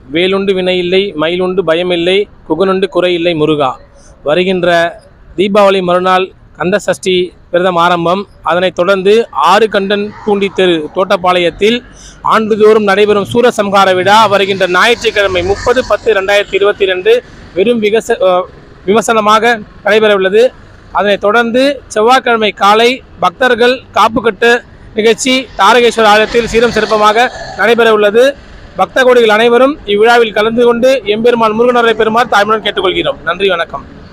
வேலுண்டு வினையில்லை மயிலுண்டு பயமில்லை குகனுண்டு குறையில்லை முருகா வருகின்ற தீபாவளி மறுநாள் கந்த சஷ்டி விரதம் ஆரம்பம் அதனைத் தொடர்ந்து ஆறு கண்டன் பூண்டி தெரு தோட்டப்பாளையத்தில் ஆண்டுதோறும் நடைபெறும் சூரசம்ஹார விழா வருகின்ற ஞாயிற்றுக்கிழமை முப்பது பத்து ரெண்டாயிரத்தி இருபத்தி ரெண்டு வெறும் விகச அஹ், விமர்சனமாக நடைபெறவுள்ளது அதனைத் தொடர்ந்து செவ்வாய்க்கிழமை காலை பக்தர்கள் காப்புக்கட்டு நிகழ்ச்சி தாரகேஸ்வரர் ஆலயத்தில் சீரம் சிறப்பமாக நடைபெற உள்ளது பக்த கோடிகள் அனைவரும் இவ்விழாவில் கலந்து கொண்டு எம்பெருமான் முருகனரை பெறுமாறு தாய்மையுடன் கேட்டுக்கொள்கிறோம் நன்றி வணக்கம்